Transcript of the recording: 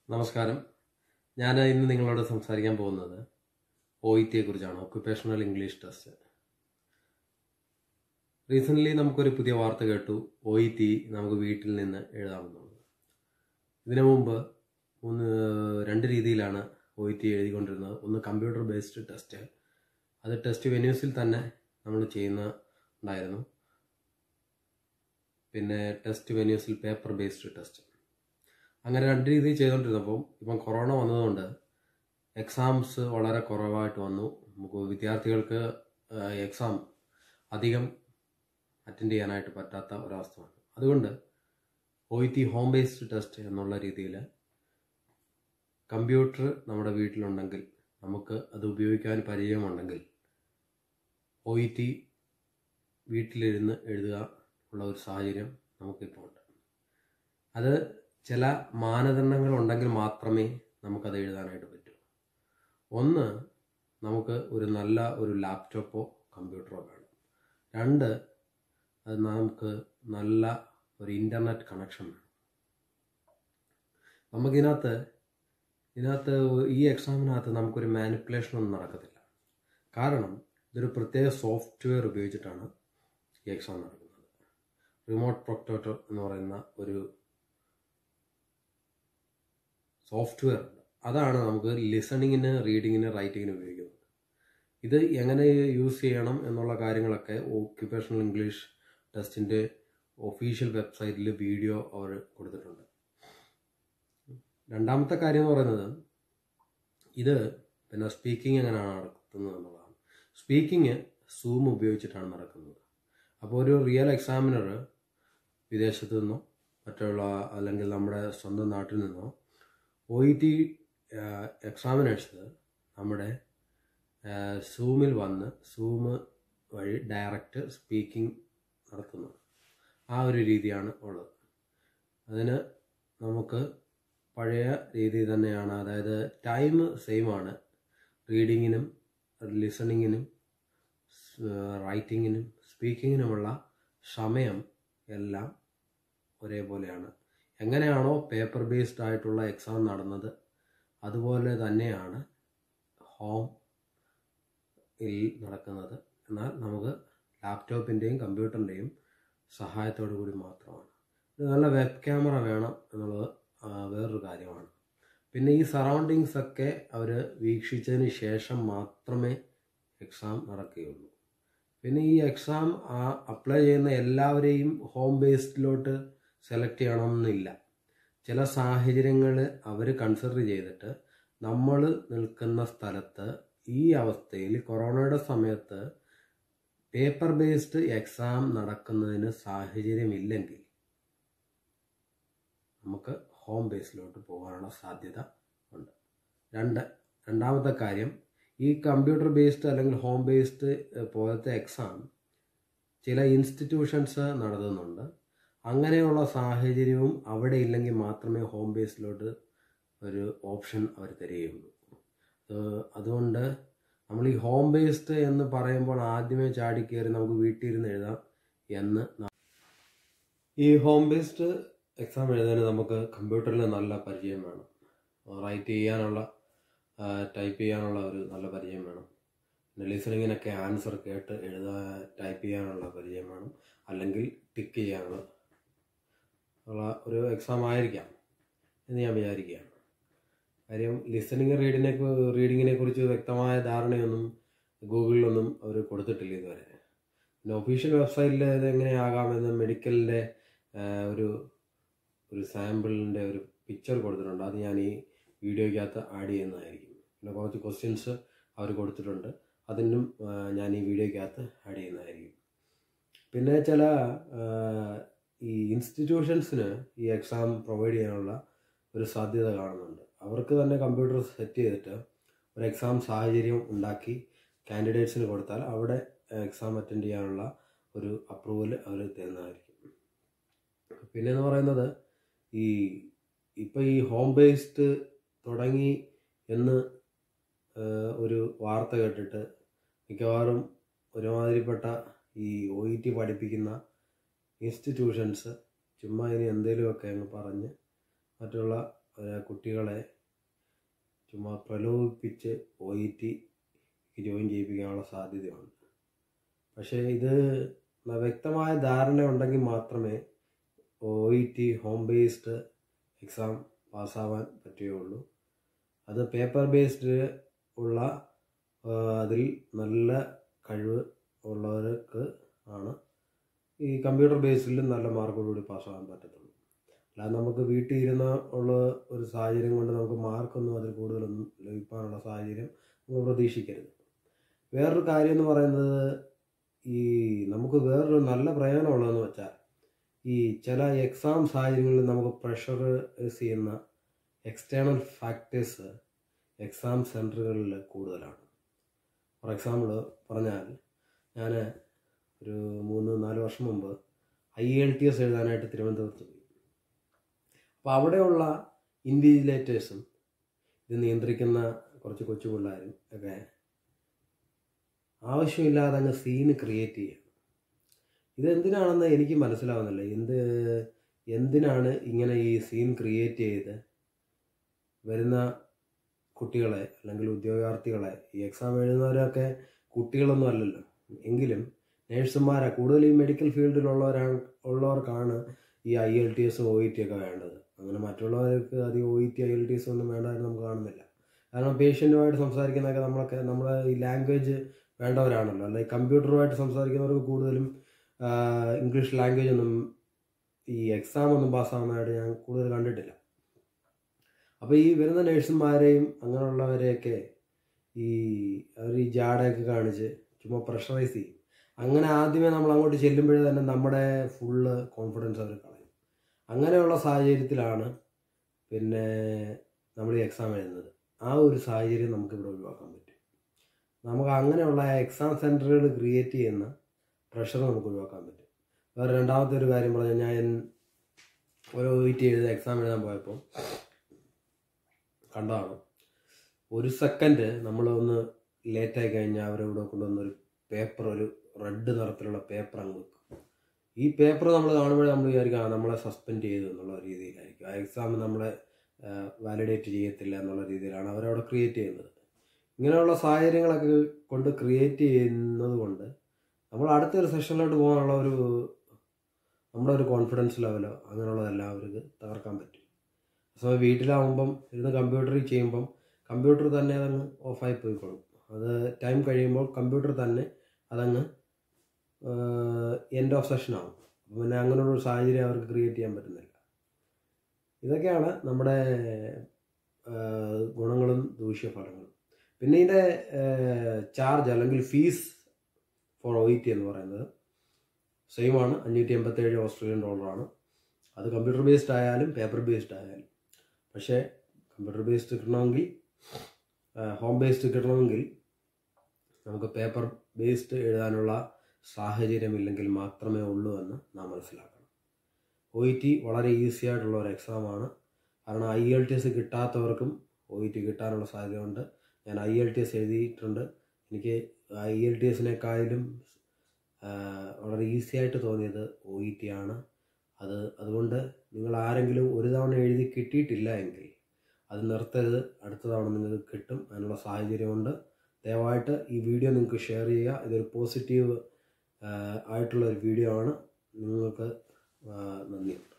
നമസ്കാരം ഞാൻ ഇന്ന് നിങ്ങളോട് സംസാരിക്കാൻ പോകുന്നത് ഒ ഇ ടിയെ കുറിച്ചാണ് ഒക്യുപ്പേഷണൽ ഇംഗ്ലീഷ് ടെസ്റ്റ് റീസെൻ്റ്ലി നമുക്കൊരു പുതിയ വാർത്ത കേട്ടു ഒ ഇ ടി നമുക്ക് വീട്ടിൽ നിന്ന് എഴുതാമെന്നുള്ളത് ഇതിനു മുമ്പ് മൂന്ന് രണ്ട് രീതിയിലാണ് ഒ ഇ ടി എഴുതിക്കൊണ്ടിരുന്നത് ഒന്ന് കമ്പ്യൂട്ടർ ബേസ്ഡ് ടെസ്റ്റ് അത് ടെസ്റ്റ് വെന്യൂസിൽ തന്നെ നമ്മൾ ചെയ്യുന്ന ഉണ്ടായിരുന്നു പിന്നെ ടെസ്റ്റ് വെന്യൂസിൽ പേപ്പർ ബേസ്ഡ് ടെസ്റ്റ് അങ്ങനെ രണ്ട് രീതിയിൽ ചെയ്തുകൊണ്ടിരുന്നപ്പം ഇപ്പം കൊറോണ വന്നതുകൊണ്ട് എക്സാംസ് വളരെ കുറവായിട്ട് വന്നു നമുക്ക് വിദ്യാർത്ഥികൾക്ക് എക്സാം അധികം അറ്റൻഡ് ചെയ്യാനായിട്ട് പറ്റാത്ത ഒരവസ്ഥ വന്നു അതുകൊണ്ട് O E T home based test എന്നുള്ള രീതിയിൽ കമ്പ്യൂട്ടർ നമ്മുടെ വീട്ടിലുണ്ടെങ്കിൽ നമുക്ക് അത് ഉപയോഗിക്കാൻ പരിചയമുണ്ടെങ്കിൽ ഒ ഇ ടി വീട്ടിലിരുന്ന് എഴുതുക ഉള്ള ഒരു സാഹചര്യം നമുക്കിപ്പോൾ ഉണ്ട് അത് ചില മാനദണ്ഡങ്ങൾ ഉണ്ടെങ്കിൽ മാത്രമേ നമുക്കത് എഴുതാനായിട്ട് പറ്റൂ ഒന്ന് നമുക്ക് ഒരു നല്ല ഒരു ലാപ്ടോപ്പോ കമ്പ്യൂട്ടറോ വേണം രണ്ട് അത് നമുക്ക് നല്ല ഒരു ഇൻ്റർനെറ്റ് കണക്ഷൻ വേണം നമുക്കിതിനകത്ത് ഇതിനകത്ത് ഈ എക്സാമിനകത്ത് നമുക്കൊരു മാനിപ്പുലേഷൻ ഒന്നും നടക്കത്തില്ല കാരണം ഇതൊരു പ്രത്യേക സോഫ്റ്റ്വെയർ ഉപയോഗിച്ചിട്ടാണ് ഈ എക്സാം നടക്കുന്നത് റിമോട്ട് പ്രൊക്ടോട്ടർ എന്ന് പറയുന്ന ഒരു സോഫ്റ്റ്വെയർ ഉണ്ട് അതാണ് നമുക്ക് ലിസണിങ്ങിന് റീഡിങ്ങിന് റൈറ്റിങ്ങിന് ഉപയോഗിക്കുന്നത് ഇത് എങ്ങനെ യൂസ് ചെയ്യണം എന്നുള്ള കാര്യങ്ങളൊക്കെ ഓക്യുപ്പേഷണൽ ഇംഗ്ലീഷ് ടെസ്റ്റിൻ്റെ ഒഫീഷ്യൽ വെബ്സൈറ്റിൽ വീഡിയോ അവർ കൊടുത്തിട്ടുണ്ട് രണ്ടാമത്തെ കാര്യം എന്ന് പറയുന്നത് ഇത് പിന്നെ സ്പീക്കിംഗ് എങ്ങനെയാണ് നടത്തുന്നത് എന്നുള്ളതാണ് സ്പീക്കിംഗ് സൂം ഉപയോഗിച്ചിട്ടാണ് നടക്കുന്നത് അപ്പോൾ ഒരു റിയൽ എക്സാമിനർ വിദേശത്തു നിന്നോ മറ്റുള്ള അല്ലെങ്കിൽ നമ്മുടെ സ്വന്തം നാട്ടിൽ നിന്നോ ഒ ഇ ടി എക്സാമിനേഴ്സ് നമ്മുടെ സൂമിൽ വന്ന് സൂം വഴി ഡയറക്റ്റ് സ്പീക്കിംഗ് നടത്തുന്നു ആ ഒരു രീതിയാണ് ഉള്ളത് അതിന് നമുക്ക് പഴയ രീതി തന്നെയാണ് അതായത് ടൈം സെയിം ആണ് റീഡിങ്ങിനും ലിസണിങ്ങിനും റൈറ്റിങ്ങിനും സ്പീക്കിങ്ങിനുമുള്ള സമയം എല്ലാം ഒരേപോലെയാണ് എങ്ങനെയാണോ പേപ്പർ ബേസ്ഡ് ആയിട്ടുള്ള എക്സാം നടന്നത് അതുപോലെ തന്നെയാണ് ഹോം ഇൽ നടക്കുന്നത് എന്നാൽ നമുക്ക് ലാപ്ടോപ്പിൻ്റെയും കമ്പ്യൂട്ടറിൻ്റെയും സഹായത്തോടു കൂടി മാത്രമാണ് ഇത് നല്ല വെബ് ക്യാമറ വേണം എന്നുള്ളത് വേറൊരു കാര്യമാണ് പിന്നെ ഈ സറൗണ്ടിങ്സ് ഒക്കെ അവർ വീക്ഷിച്ചതിന് ശേഷം മാത്രമേ എക്സാം നടക്കുകയുള്ളൂ പിന്നെ ഈ എക്സാം അപ്ലൈ ചെയ്യുന്ന എല്ലാവരെയും ഹോം ബേസ്ഡിലോട്ട് സെലക്ട് ചെയ്യണമെന്നില്ല ചില സാഹചര്യങ്ങൾ അവർ കൺസിഡർ ചെയ്തിട്ട് നമ്മൾ നിൽക്കുന്ന സ്ഥലത്ത് ഈ അവസ്ഥയിൽ കൊറോണയുടെ സമയത്ത് പേപ്പർ ബേസ്ഡ് എക്സാം നടക്കുന്നതിന് സാഹചര്യമില്ലെങ്കിൽ നമുക്ക് ഹോം ബേസിലോട്ട് പോകാനുള്ള സാധ്യത ഉണ്ട് രണ്ട് രണ്ടാമത്തെ കാര്യം ഈ കമ്പ്യൂട്ടർ ബേസ്ഡ് അല്ലെങ്കിൽ ഹോം ബേസ്ഡ് പോലത്തെ എക്സാം ചില ഇൻസ്റ്റിറ്റ്യൂഷൻസ് നടത്തുന്നുണ്ട് അങ്ങനെയുള്ള സാഹചര്യവും അവിടെ ഇല്ലെങ്കിൽ മാത്രമേ ഹോം ബേസിലോട്ട് ഒരു ഓപ്ഷൻ അവർ തരികയുള്ളൂ അതുകൊണ്ട് നമ്മൾ ഈ ഹോം ബേസ്ഡ് എന്ന് പറയുമ്പോൾ ആദ്യമേ ചാടിക്കയറി നമുക്ക് വീട്ടിലിരുന്ന് എഴുതാം എന്ന് ഈ ഹോം ബേസ്ഡ് എക്സാം എഴുതാൻ നമുക്ക് കമ്പ്യൂട്ടറിൽ നല്ല പരിചയം വേണം റൈറ്റ് ചെയ്യാനുള്ള ടൈപ്പ് ചെയ്യാനുള്ള ഒരു നല്ല പരിചയം വേണം പിന്നെ ലിസണിങ്ങിനൊക്കെ ആൻസർ കേട്ട് എഴുതാൻ ടൈപ്പ് ചെയ്യാനുള്ള പരിചയം വേണം അല്ലെങ്കിൽ ടിക്ക് ചെയ്യാനുള്ള ഉള്ള ഒരു എക്സാം ആയിരിക്കാം എന്ന് ഞാൻ വിചാരിക്കുകയാണ് കാര്യം ലിസണിങ് റീഡിനെ റീഡിങ്ങിനെ കുറിച്ച് വ്യക്തമായ ധാരണയൊന്നും ഗൂഗിളിലൊന്നും അവർ കൊടുത്തിട്ടില്ല ഇതുവരെ പിന്നെ ഒഫീഷ്യൽ വെബ്സൈറ്റിൽ ഇത് എങ്ങനെയാകാമെന്ന് മെഡിക്കലിൻ്റെ ഒരു ഒരു സാമ്പിളിൻ്റെ ഒരു പിക്ചർ കൊടുത്തിട്ടുണ്ട് അത് ഞാൻ ഈ വീഡിയോയ്ക്കകത്ത് ആഡ് ചെയ്യുന്നതായിരിക്കും പിന്നെ കുറച്ച് ക്വസ്റ്റ്യൻസ് അവർ കൊടുത്തിട്ടുണ്ട് അതിനും ഞാൻ ഈ വീഡിയോയ്ക്കകത്ത് ആഡ് ചെയ്യുന്നതായിരിക്കും പിന്നെ ചില ഈ ഇൻസ്റ്റിറ്റ്യൂഷൻസിന് ഈ എക്സാം പ്രൊവൈഡ് ചെയ്യാനുള്ള ഒരു സാധ്യത കാണുന്നുണ്ട് അവർക്ക് തന്നെ കമ്പ്യൂട്ടർ സെറ്റ് ചെയ്തിട്ട് ഒരു എക്സാം സാഹചര്യം ഉണ്ടാക്കി കാൻഡിഡേറ്റ്സിന് കൊടുത്താൽ അവിടെ എക്സാം അറ്റൻഡ് ചെയ്യാനുള്ള ഒരു അപ്രൂവൽ അവർ തരുന്നതായിരിക്കും പിന്നെ എന്ന് പറയുന്നത് ഈ ഇപ്പം ഈ ഹോം ബേസ്ഡ് തുടങ്ങി എന്ന് ഒരു വാർത്ത കേട്ടിട്ട് മിക്കവാറും ഒരുമാതിരിപ്പെട്ട ഈ ഒ ഇ ടി പഠിപ്പിക്കുന്ന ഇൻസ്റ്റിറ്റ്യൂഷൻസ് ചുമ്മാ ഇനി എന്തെങ്കിലുമൊക്കെ അങ്ങ് പറഞ്ഞ് മറ്റുള്ള ഒരു കുട്ടികളെ ചുമ്മാ പ്രലോഭിപ്പിച്ച് ഒ ഇ ടി ജോയിൻ ചെയ്യിപ്പിക്കാനുള്ള സാധ്യതയുണ്ട് പക്ഷേ ഇത് വ്യക്തമായ ധാരണ ഉണ്ടെങ്കിൽ മാത്രമേ O E T home based exam പാസ്സാവാൻ പറ്റുകയുള്ളൂ അത് പേപ്പർ ബേസ്ഡ് ഉള്ള ആ, അതിൽ നല്ല കഴിവ് ഉള്ളവർക്ക് ആണ് ഈ കമ്പ്യൂട്ടർ ബേസിൽ നല്ല മാർക്കോടുകൂടി പാസ്സാകാൻ പറ്റത്തുള്ളൂ അല്ലാതെ നമുക്ക് വീട്ടിൽ ഇരുന്ന ഉള്ള ഒരു സാഹചര്യം കൊണ്ട് നമുക്ക് മാർക്കൊന്നും അതിൽ കൂടുതലൊന്നും ലഭിക്കാനുള്ള സാഹചര്യം നമ്മൾ പ്രതീക്ഷിക്കരുത് വേറൊരു കാര്യം എന്ന് പറയുന്നത് ഈ നമുക്ക് വേറൊരു നല്ല പ്രയോജനമുള്ളതെന്ന് വെച്ചാൽ ഈ ചില എക്സാം സാഹചര്യങ്ങളിൽ നമുക്ക് പ്രഷർ ചെയ്യുന്ന എക്സ്റ്റേണൽ ഫാക്ടേഴ്സ് എക്സാം സെൻറ്ററുകളിൽ കൂടുതലാണ് ഫോർ എക്സാമ്പിൾ പറഞ്ഞാൽ ഞാൻ ഒരു മൂന്ന് നാല് വർഷം മുമ്പ് ഐ എൽ ടി എസ് എഴുതാനായിട്ട് തിരുവനന്തപുരത്ത് പോയി അപ്പോൾ അവിടെയുള്ള ഇൻവിജിലേറ്റേഴ്സും ഇത് നിയന്ത്രിക്കുന്ന കുറച്ച് കൊച്ചു പിള്ളേരും ഒക്കെ ആവശ്യമില്ലാതെ അങ്ങ് സീന് ക്രിയേറ്റ് ചെയ്യുക ഇതെന്തിനാണെന്ന് എനിക്ക് മനസ്സിലാവുന്നില്ല എന്ത് എന്തിനാണ് ഇങ്ങനെ ഈ സീൻ ക്രിയേറ്റ് ചെയ്ത് വരുന്ന കുട്ടികളെ അല്ലെങ്കിൽ ഉദ്യോഗാർത്ഥികളെ ഈ എക്സാം എഴുതുന്നവരൊക്കെ കുട്ടികളൊന്നും അല്ലല്ലോ എങ്കിലും നേഴ്സുമാരാണ് കൂടുതൽ ഈ മെഡിക്കൽ ഫീൽഡിലുള്ളവരാണ് ഉള്ളവർക്കാണ് ഈ ഐ എൽ ടി എസും ഒ ഇ ടി ഒക്കെ വേണ്ടത് അങ്ങനെ മറ്റുള്ളവർക്ക് അധികം O E T I L T S ഒന്നും വേണ്ടതായിട്ട് നമുക്ക് കാണുന്നില്ല കാരണം പേഷ്യൻറ്റുമായിട്ട് സംസാരിക്കുന്നതൊക്കെ നമ്മളൊക്കെ നമ്മളെ ഈ ലാംഗ്വേജ് വേണ്ടവരാണല്ലോ അല്ലെ കമ്പ്യൂട്ടറുമായിട്ട് സംസാരിക്കുന്നവർക്ക് കൂടുതലും ആ, ഇംഗ്ലീഷ് ലാംഗ്വേജ് ഒന്നും ഈ എക്സാം ഒന്നും പാസ്സാവുന്നതായിട്ട് ഞാൻ കൂടുതൽ കണ്ടിട്ടില്ല അപ്പോൾ ഈ വരുന്ന നേഴ്സുമാരെയും അങ്ങനെയുള്ളവരെയൊക്കെ ഈ അവർ ഈ ജാടയൊക്കെ കാണിച്ച് ചുമ്മാ പ്രഷറൈസ് ചെയ്യും അങ്ങനെ ആദ്യമേ നമ്മൾ അങ്ങോട്ട് ചെല്ലുമ്പോഴേ തന്നെ നമ്മുടെ ഫുള്ള് കോൺഫിഡൻസ് അവർ കളയും അങ്ങനെയുള്ള സാഹചര്യത്തിലാണ് പിന്നെ നമ്മൾ ഈ എക്സാം എഴുതുന്നത് ആ ഒരു സാഹചര്യം നമുക്കിവിടെ ഒഴിവാക്കാൻ പറ്റും നമുക്ക് അങ്ങനെയുള്ള എക്സാം സെൻറ്ററുകൾ ക്രിയേറ്റ് ചെയ്യുന്ന പ്രഷർ നമുക്ക് ഒഴിവാക്കാൻ പറ്റും വേറെ രണ്ടാമത്തെ ഒരു കാര്യം പറഞ്ഞാൽ ഞാൻ ഒരു വെയിറ്റ് ചെയ്ത് എക്സാം എഴുതാൻ പോയപ്പോൾ കണ്ടതാണ് ഒരു സെക്കൻഡ് നമ്മൾ ഒന്ന് ലേറ്റായി കഴിഞ്ഞാൽ അവരിവിടെ കൊണ്ടുവന്ന ഒരു പേപ്പർ ഒരു റെഡ് നിറത്തിലുള്ള പേപ്പർ അങ്ങ് വെക്കും ഈ പേപ്പർ നമ്മൾ കാണുമ്പോഴേ നമ്മൾ വിചാരിക്കും ആ നമ്മളെ സസ്പെൻഡ് ചെയ്തു എന്നുള്ള രീതിയിലായിരിക്കും ആ എക്സാം നമ്മളെ വാലിഡേറ്റ് ചെയ്യത്തില്ല എന്നുള്ള രീതിയിലാണ് അവരവിടെ ക്രിയേറ്റ് ചെയ്യുന്നത് ഇങ്ങനെയുള്ള സാഹചര്യങ്ങളൊക്കെ കൊണ്ട് ക്രിയേറ്റ് ചെയ്യുന്നത് കൊണ്ട് നമ്മൾ അടുത്തൊരു സെഷനിലോട്ട് പോകാനുള്ള ഒരു നമ്മുടെ ഒരു കോൺഫിഡൻസ് ലെവലോ അങ്ങനെയുള്ളതെല്ലാം അവർക്ക് തകർക്കാൻ പറ്റും സോ വീട്ടിലാവുമ്പം ഇരുന്ന് കമ്പ്യൂട്ടറിൽ ചെയ്യുമ്പം കമ്പ്യൂട്ടർ തന്നെ അതങ്ങ് ഓഫായി പോയിക്കോളും അത് ടൈം കഴിയുമ്പോൾ കമ്പ്യൂട്ടർ തന്നെ അതങ്ങ് എൻഡ് ഓഫ് സെഷൻ ആവും അപ്പം പിന്നെ അങ്ങനെയുള്ള ഒരു സാഹചര്യം അവർക്ക് ക്രിയേറ്റ് ചെയ്യാൻ പറ്റുന്നില്ല ഇതൊക്കെയാണ് നമ്മുടെ ആ, ഗുണങ്ങളും ദൂഷ്യഫലങ്ങളും പിന്നെ ഇതിൻ്റെ ചാർജ് അല്ലെങ്കിൽ fee for O E T എന്ന് പറയുന്നത് സെയിം ആണ് അഞ്ഞൂറ്റി എൺപത്തേഴ് ഓസ്ട്രേലിയൻ ഡോളറാണ് അത് കമ്പ്യൂട്ടർ ബേസ്ഡ് ആയാലും പേപ്പർ ബേസ്ഡ് ആയാലും പക്ഷേ കമ്പ്യൂട്ടർ ബേസ്ഡ് കിട്ടണമെങ്കിൽ ഹോം ബേസ്ഡ് കിട്ടണമെങ്കിൽ നമുക്ക് പേപ്പർ ബേസ്ഡ് എഴുതാനുള്ള സാഹചര്യമില്ലെങ്കിൽ മാത്രമേ ഉള്ളൂ എന്ന് നാം മനസ്സിലാക്കണം ഒ ഇ ടി വളരെ ഈസി ആയിട്ടുള്ള ഒരു എക്സാമാണ് കാരണം ഐ എൽ ടി എസ് കിട്ടാത്തവർക്കും ഒ ഇ ടി കിട്ടാനുള്ള സാധ്യതയുണ്ട് ഞാൻ ഐ എൽ ടി എസ് എഴുതിയിട്ടുണ്ട് എനിക്ക് ഐ എൽ ടി എസിനേക്കാളും വളരെ ഈസി ആയിട്ട് തോന്നിയത് ഒ ഇ ടി ആണ് അത് അതുകൊണ്ട് നിങ്ങൾ ആരെങ്കിലും ഒരു തവണ എഴുതി കിട്ടിയിട്ടില്ല എങ്കിൽ അത് നിർത്തരുത് അടുത്ത തവണ നിങ്ങൾക്ക് കിട്ടും അതിനുള്ള സാഹചര്യമുണ്ട് ദയവായിട്ട് ഈ വീഡിയോ നിങ്ങൾക്ക് ഷെയർ ചെയ്യുക ഇതൊരു പോസിറ്റീവ് ആയിട്ടുള്ള ഒരു വീഡിയോ ആണ് നിങ്ങൾക്ക് ആ, നന്ദിയുണ്ട്